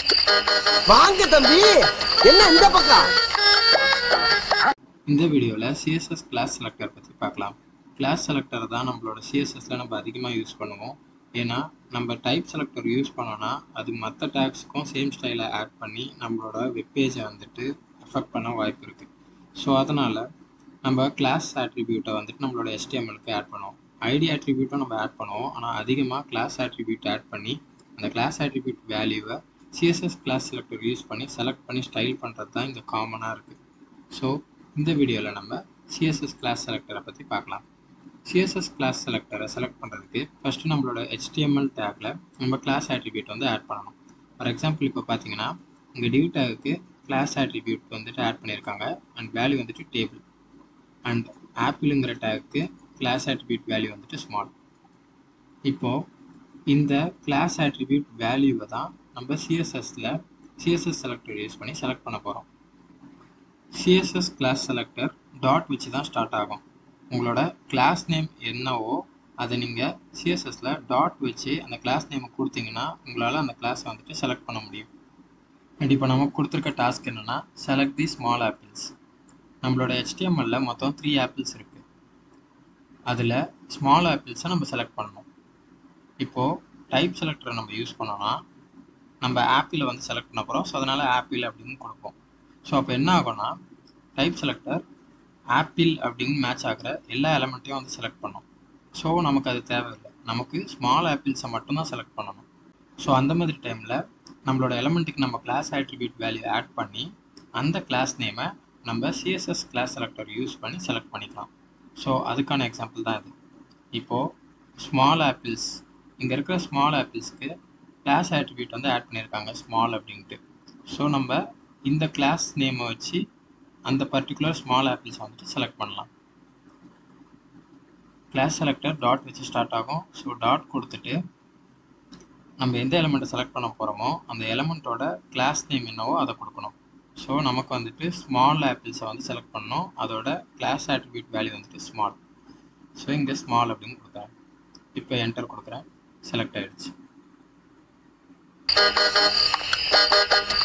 வாங்க தம்பி என்ன இந்த பக்கம் இந்த வீடியோவில் சிஎஸ்எஸ் கிளாஸ் செலக்டர் பற்றி பார்க்கலாம் கிளாஸ் செலக்டர் தான் நம்மளோட சிஎஸ்எஸ்ல நம்ம அதிகமாக யூஸ் பண்ணுவோம் ஏன்னா நம்ம டைப் செலக்டர் யூஸ் பண்ணோன்னா அது மற்ற டேக்ஸுக்கும் சேம் ஸ்டைலை ஆட் பண்ணி நம்மளோட வெப்பேஜை வந்துட்டு எஃபெக்ட் பண்ண வாய்ப்பு இருக்குது ஸோ அதனால் நம்ம கிளாஸ் ஆட்ரிபியூட்டை வந்துட்டு நம்மளோட HTML-க்கு ஆட் பண்ணுவோம் ஐடி ஆட்ரிபியூட்டும் நம்ம ஆட் பண்ணுவோம் ஆனால் அதிகமாக கிளாஸ் ஆட்ரிபியூட் ஆட் பண்ணி அந்த கிளாஸ் ஆட்ரிபியூட் வேல்யூவை சிஎஸ்எஸ் கிளாஸ் செலக்டர் யூஸ் பண்ணி செலக்ட் பண்ணி ஸ்டைல் பண்ணுறது தான் இங்கே காமனாக இருக்குது ஸோ இந்த வீடியோவில் நம்ம சிஎஸ்எஸ் கிளாஸ் செலக்டரை பற்றி பார்க்கலாம் சிஎஸ்எஸ் கிளாஸ் செலக்டரை செலக்ட் பண்ணுறதுக்கு ஃபஸ்ட்டு நம்மளோட HTML டேக்கில் நம்ம கிளாஸ் ஆட்ரிபியூட் வந்து ஆட் பண்ணணும் ஃபார் எக்ஸாம்பிள் இப்போ பார்த்தீங்கன்னா இங்கே டிவ் டேக்கு கிளாஸ் ஆட்ரிபியூட் வந்துட்டு ஆட் பண்ணியிருக்காங்க அண்ட் வேல்யூ வந்துட்டு டேபிள் அண்ட் ஆப்பிளுங்கிற டேக்கு கிளாஸ் ஆட்ரிபியூட் வேல்யூ வந்துட்டு ஸ்மால் இப்போது இந்த கிளாஸ் ஆட்ரிபியூட் வேல்யூவை தான் நம்ம சிஎஸ்எஸ்ல சிஎஸ்எஸ் செலக்டர் யூஸ் பண்ணி செலக்ட் பண்ண போகிறோம் சிஎஸ்எஸ் கிளாஸ் செலக்டர் டாட் வச்சு தான் ஸ்டார்ட் ஆகும் உங்களோட கிளாஸ் நேம் என்னவோ அதை நீங்கள் சிஎஸ்எஸ்ல டாட் வச்சு அந்த கிளாஸ் நேமை கொடுத்தீங்கன்னா உங்களால் அந்த கிளாஸை வந்துட்டு செலக்ட் பண்ண முடியும் அண்ட் இப்போ நமக்கு கொடுத்துருக்க டாஸ்க் என்னென்னா செலக்ட் தி ஸ்மால் ஆப்பிள்ஸ் நம்மளோட HTML-ல மொத்தம் த்ரீ ஆப்பிள்ஸ் இருக்குது அதில் ஸ்மால் ஆப்பிள்ஸை நம்ம செலக்ட் பண்ணணும் இப்போது டைப் செலக்டரை நம்ம யூஸ் பண்ணோன்னா நம்ம ஆப்பிளை வந்து செலக்ட் பண்ண போகிறோம் ஸோ அதனால் ஆப்பிள் அப்படின்னு கொடுப்போம் ஸோ அப்போ என்ன ஆகும்னா டைப் செலக்டர் ஆப்பிள் அப்படின்னு மேட்ச் ஆகிற எல்லா எலமெண்ட்டையும் வந்து செலக்ட் பண்ணும் ஸோ நமக்கு அது தேவையில்லை நமக்கு ஸ்மால் ஆப்பிள்ஸை மட்டும்தான் செலக்ட் பண்ணணும் ஸோ அந்த மாதிரி டைமில் நம்மளோட எலமெண்ட்டுக்கு நம்ம கிளாஸ் ஆட்ரிபியூட் வேல்யூ ஆட் பண்ணி அந்த கிளாஸ் நேமை நம்ம சிஎஸ்எஸ் கிளாஸ் செலக்டர் யூஸ் பண்ணி செலக்ட் பண்ணிக்கலாம் ஸோ அதுக்கான எக்ஸாம்பிள் தான் இது இப்போது ஸ்மால் ஆப்பிள்ஸ் இங்கே இருக்கிற ஸ்மால் ஆப்பிள்ஸ்க்கு கிளாஸ் ஆட்ரிபியூட் வந்து ஆட் பண்ணியிருக்காங்க ஸ்மால் அப்படின்ட்டு ஸோ நம்ம இந்த கிளாஸ் நேமை வச்சு அந்த பர்டிகுலர் ஸ்மால் ஆப்பிள்ஸ் வந்துட்டு செலக்ட் பண்ணலாம் கிளாஸ் செலக்டர் டாட் வச்சு ஸ்டார்ட் ஆகும் ஸோ டாட் கொடுத்துட்டு நம்ம எந்த எலமெண்ட்டை செலக்ட் பண்ண போகிறோமோ அந்த எலமெண்ட்டோட கிளாஸ் நேம் என்னவோ அதை கொடுக்கணும் ஸோ நமக்கு வந்துட்டு ஸ்மால் ஆப்பிள்ஸை வந்து செலக்ட் பண்ணோம் அதோட கிளாஸ் ஆட்ரிபியூட் வேல்யூ வந்துட்டு ஸ்மால் ஸோ இங்கே ஸ்மால் அப்படின்னு கொடுக்குறேன் இப்போ என்டர் கொடுக்குறேன் செலக்ட் ஆயிடுச்சு